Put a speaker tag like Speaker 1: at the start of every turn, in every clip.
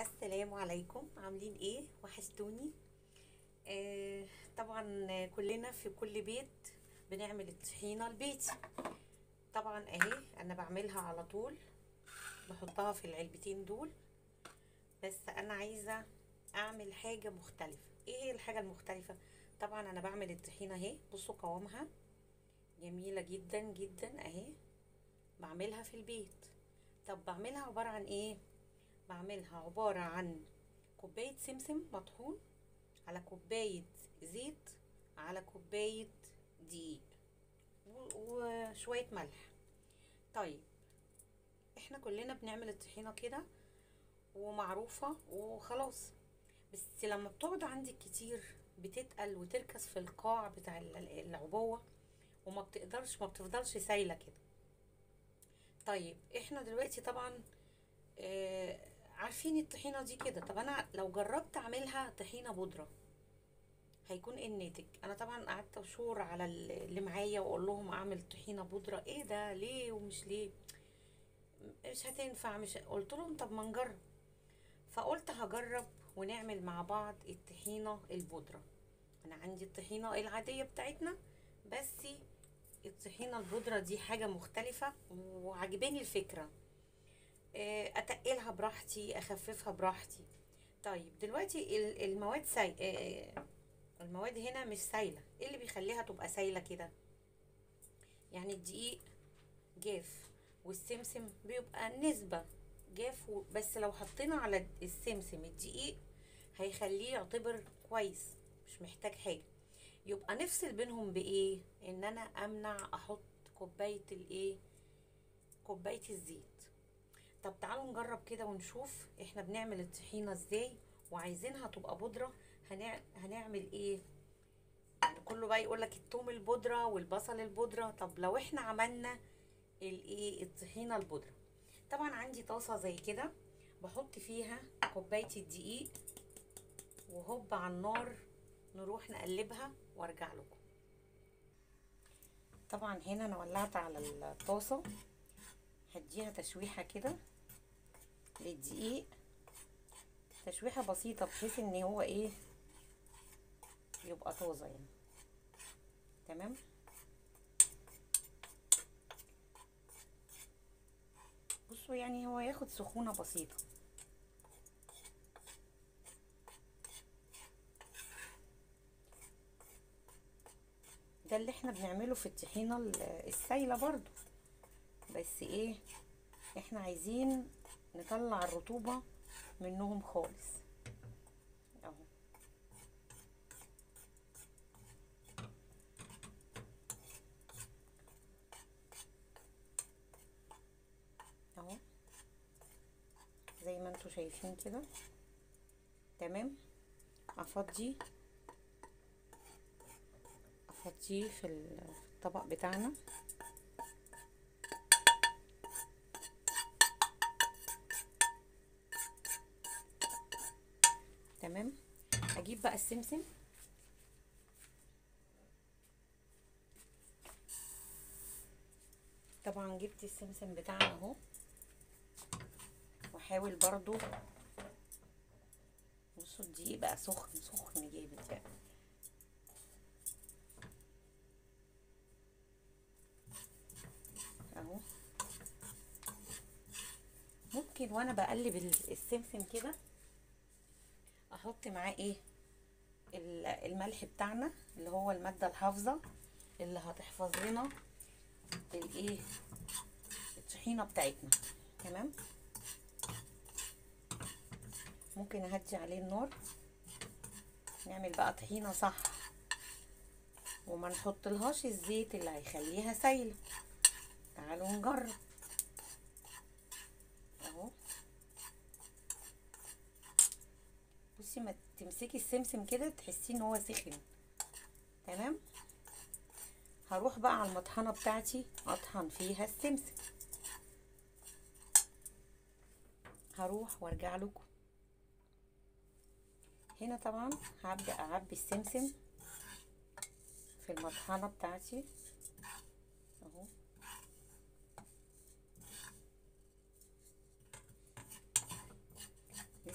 Speaker 1: السلام عليكم عاملين ايه وحشتوني آه طبعا كلنا في كل بيت بنعمل الطحينه البيتي طبعا اهي انا بعملها على طول بحطها في العلبتين دول بس انا عايزه اعمل حاجه مختلفه ايه هي الحاجه المختلفه طبعا انا بعمل الطحينه اهي بصوا قوامها جميله جدا جدا اهي بعملها في البيت طب بعملها عباره عن ايه بعملها عبارة عن كوباية سمسم مطحون على كوباية زيت على كوباية دقيق و- وشوية ملح طيب احنا كلنا بنعمل الطحينة كده ومعروفة وخلاص بس لما بتقعد عندك كتير بتتقل وتركز في القاع بتاع ال- العبوة وما بتقدرش ما بتفضلش سايلة كده طيب احنا دلوقتي طبعا آه، عارفين الطحينة دي كده طب انا لو جربت اعملها طحينة بودرة هيكون ايه الناتج انا طبعا قعدت اشور على ال- اللي معايا واقول لهم اعمل طحينة بودرة ايه ده ليه ومش ليه مش هتنفع مش قلت لهم طب ما نجرب فقلت هجرب ونعمل مع بعض الطحينة البودرة انا عندي الطحينة العادية بتاعتنا بس الطحينة البودرة دي حاجة مختلفة وعجباني الفكرة آه، اتقلها براحتي اخففها براحتي طيب دلوقتي ال- المواد ساي... آه، المواد هنا مش سايله ايه اللي بيخليها تبقى سايله كده يعني الدقيق جاف والسمسم بيبقى نسبه جاف و- بس لو حطينا على السمسم الدقيق هيخليه يعتبر كويس مش محتاج حاجه يبقى نفصل بينهم بايه ان انا امنع احط كوبايه الايه كوبايه الزيت طب تعالوا نجرب كده ونشوف احنا بنعمل الطحينة ازاي وعايزينها تبقى بودرة هنع... هنعمل ايه يعني كله بقى يقولك التوم البودرة والبصل البودرة طب لو احنا عملنا الايه الطحينة البودرة طبعا عندي طاسة زي كده بحط فيها كوباية الدقيق وهوب على النار نروح نقلبها وارجع لكم طبعا هنا انا ولعت على الطاسة هديها تشويحة كده للدقيق تشويحة بسيطة بحيث ان هو ايه يبقى طازة يعني تمام بصوا يعني هو ياخد سخونة بسيطة ده اللي احنا بنعمله في الطحينة ال- السايلة برضو بس ايه احنا عايزين نطلع الرطوبة منهم خالص اهو اهو زي ما انتوا شايفين كده تمام افضي افضيه في الطبق بتاعنا تمام اجيب بقى السمسم طبعا جبت السمسم بتاعنا اهو واحاول برضو بصوا الدقيق بقى سخن سخن جامد يعني اهو ممكن وانا بقلب ال- السمسم كده احط معاه ايه ال- الملح بتاعنا اللي هو المادة الحافظة اللي هتحفظ لنا الايه الطحينة بتاعتنا تمام ممكن اهدي عليه النار نعمل بقى طحينة صح وما نحطلهاش الزيت اللي هيخليها سايلة تعالوا نجرب اهو بصي ما تمسكي السمسم كده تحسيه ان هو سخن تمام هروح بقى على المطحنة بتاعتي اطحن فيها السمسم هروح وارجع لكم هنا طبعا هبدأ اعبي السمسم في المطحنة بتاعتي اهو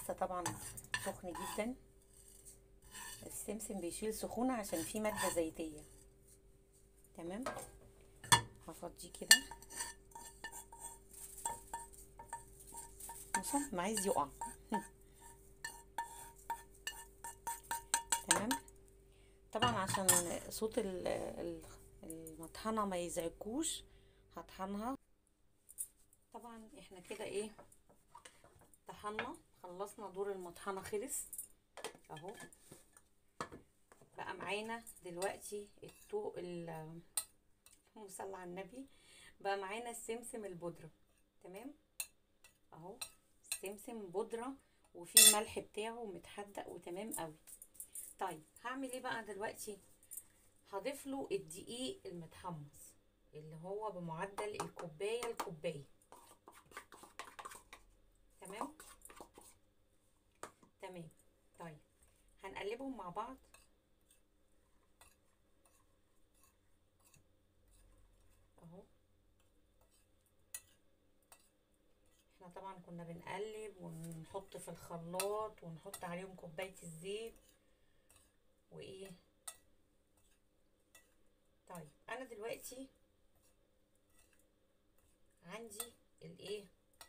Speaker 1: لسه طبعا سخن جدا السمسم بيشيل سخونة عشان فيه مادة زيتية تمام هفضيه كده مصمم عايز يقع تمام طبعا عشان صوت ال- ال- المطحنة ما يزعجكوش هطحنها طبعا احنا كده ايه طحنا خلصنا دور المطحنة خلص اهو بقى معانا دلوقتي التو ال اللهم صل على النبي بقى معانا السمسم البودرة تمام اهو السمسم بودرة وفي الملح بتاعه متحدق وتمام قوي طيب هعمل ايه بقى دلوقتي هضيف له الدقيق المتحمص اللي هو بمعدل الكوبايه الكوبايه تمام تمام طيب هنقلبهم مع بعض اهو احنا طبعا كنا بنقلب ونحط في الخلاط ونحط عليهم كوبايه الزيت وايه طيب انا دلوقتي عندي الايه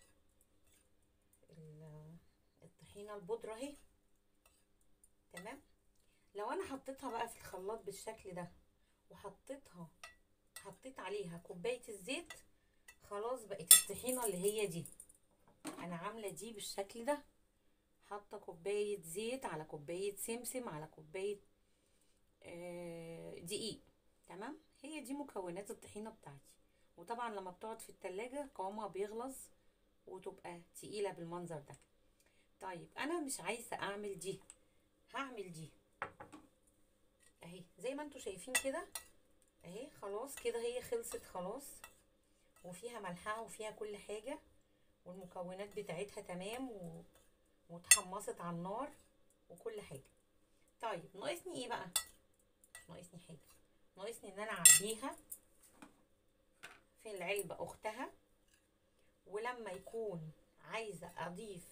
Speaker 1: ال- الطحينه البودره اهي تمام لو انا حطيتها بقى في الخلاط بالشكل ده وحطيتها حطيت عليها كوبايه الزيت خلاص بقت الطحينه اللي هي دي انا عامله دي بالشكل ده حاطه كوبايه زيت على كوبايه سمسم على كوبايه آه، دقيق تمام هي دي مكونات الطحينه بتاعتي وطبعا لما بتقعد في التلاجة قوامها بيغلظ وتبقى تقيله بالمنظر ده طيب انا مش عايزه اعمل دي هعمل دي اهي زي ما انتوا شايفين كده اهي خلاص كده هي خلصت خلاص وفيها ملحها وفيها كل حاجه والمكونات بتاعتها تمام و... واتحمصت على النار وكل حاجه طيب ناقصني ايه بقى ناقصني حاجه ناقصني ان انا اعبيها في العلبه اختها ولما يكون عايزه اضيف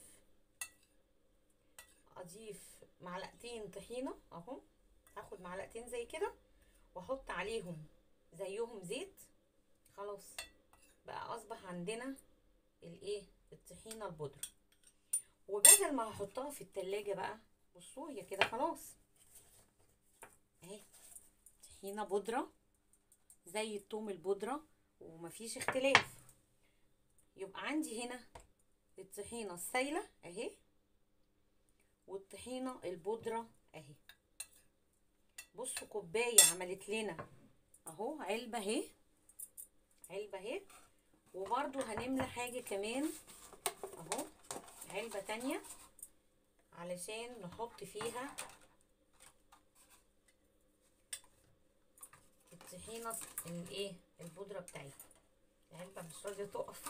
Speaker 1: اضيف معلقتين طحينه اهو هاخد معلقتين زي كده واحط عليهم زيهم زيت خلاص بقى اصبح عندنا الايه الطحينه البودره وبدل ما هحطها في التلاجة بقى بصوا هي كده خلاص اهي طحينه بودره زي التوم البودره ومفيش اختلاف يبقى عندي هنا الطحينه السايله اهي والطحينه البودره اهي بصوا كوبايه عملت لنا اهو علبه اهي علبه اهي وبرده هنملى حاجه كمان اهو علبه تانية علشان نحط فيها الطحينه الايه البودره بتاعتها العلبه مش راضيه تقف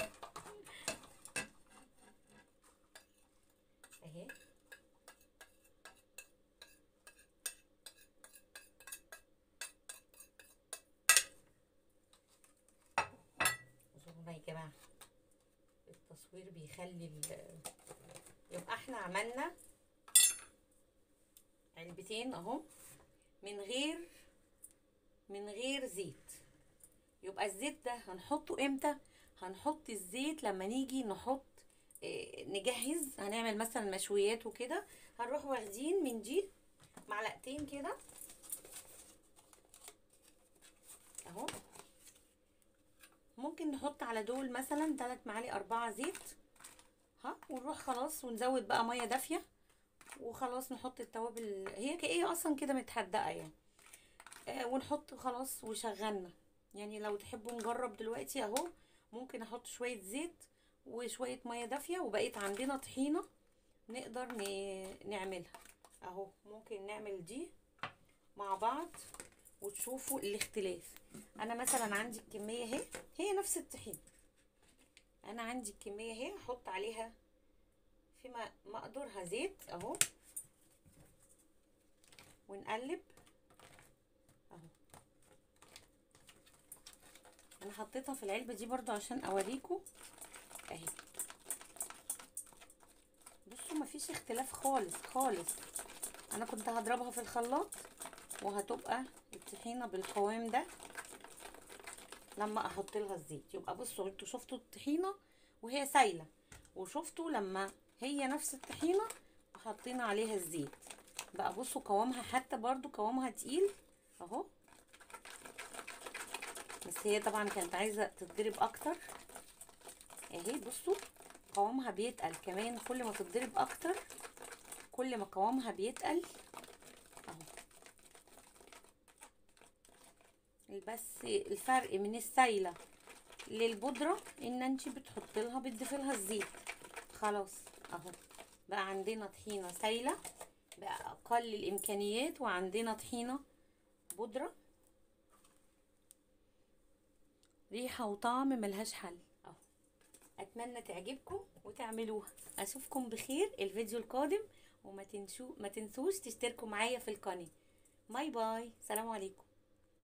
Speaker 1: اهي بصوا يا جماعه التصوير بيخلي ال- يبقى احنا عملنا علبتين اهو من غير من غير زيت يبقى الزيت ده هنحطه امتى هنحط الزيت لما نيجي نحط اه نجهز هنعمل مثلا مشويات وكده هنروح واخدين من دي معلقتين كده اهو ممكن نحط على دول مثلا ثلاث معالق أربعة زيت ها ونروح خلاص ونزود بقى مية دافية وخلاص نحط التوابل هي كايه اصلا كده متحدقة يعني آه ونحط خلاص وشغلنا يعني لو تحبوا نجرب دلوقتي اهو ممكن احط شوية زيت وشوية مية دافية وبقيت عندنا طحينة نقدر ن- نعملها اهو ممكن نعمل دي مع بعض وتشوفوا الاختلاف انا مثلا عندي الكميه اهي هي نفس الطحين انا عندي الكميه اهي احط عليها في م- مقدورها زيت اهو ونقلب اهو انا حطيتها في العلبه دي برضو عشان اوريكم اهي بصوا مفيش مفيش اختلاف خالص خالص انا كنت هضربها في الخلاط وهتبقى الطحينه بالقوام ده لما احط لها الزيت يبقى بصوا انتوا شفتوا الطحينه وهي سايله وشفتوا لما هي نفس الطحينه وحطينا عليها الزيت بقى بصوا قوامها حتى برضو قوامها تقيل اهو بس هي طبعا كانت عايزه تتضرب اكتر اهي بصوا قوامها بيتقل كمان كل ما تتضرب اكتر كل ما قوامها بيتقل اهو بس الفرق من السايله للبودره ان انت بتحط لها بتضيفي لها الزيت خلاص اهو بقى عندنا طحينه سايله باقل الامكانيات وعندنا طحينه بودره ريحه وطعم ملهاش حل اهو اتمنى تعجبكم وتعملوها اشوفكم بخير الفيديو القادم وما تنسوا ما تنسوش تشتركوا معايا في القناه باي باي سلام عليكم